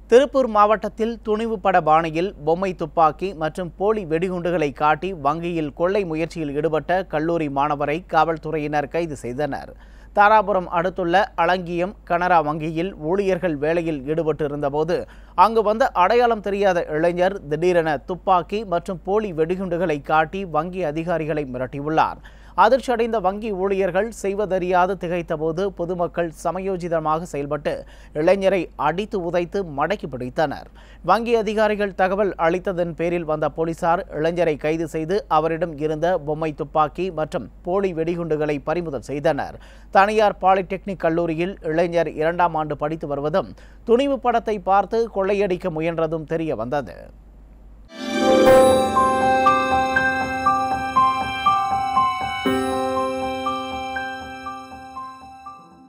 திருப்பூர் மாவட்டத்தில் துணிவு பட பாணியில் பொம்மை துப்பாக்கி மற்றும் போலி வெடிகுண்டுகளை காட்டி வங்கியில் கொள்ளை முயற்சியில் ஈடுபட்ட கல்லூரி மாணவரை காவல்துறையினர் கைது செய்தனர் தாராபுரம் அடுத்துள்ள அலங்கியம் கனரா வங்கியில் ஊழியர்கள் வேலையில் ஈடுபட்டு இருந்தபோது அங்கு வந்த அடையாளம் தெரியாத இளைஞர் திடீரென துப்பாக்கி மற்றும் போலி வெடிகுண்டுகளை காட்டி வங்கி அதிகாரிகளை மிரட்டியுள்ளார் அதிர்ச்சியடைந்த வங்கி ஊழியர்கள் செய்வதறியாது திகைத்தபோது பொதுமக்கள் சமயோஜிதமாக செயல்பட்டு இளைஞரை அடித்து உதைத்து மடக்கி பிடித்தனர் வங்கி அதிகாரிகள் தகவல் அளித்ததன் பேரில் வந்த போலீசார் இளைஞரை கைது செய்து அவரிடம் இருந்த பொம்மை துப்பாக்கி மற்றும் போலி வெடிகுண்டுகளை பறிமுதல் செய்தனர் தனியார் பாலிடெக்னிக் கல்லூரியில் இளைஞர் இரண்டாம் ஆண்டு படித்து வருவதும் துணிவு படத்தை பார்த்து கொள்ளையடிக்க முயன்றதும் தெரிய வந்தது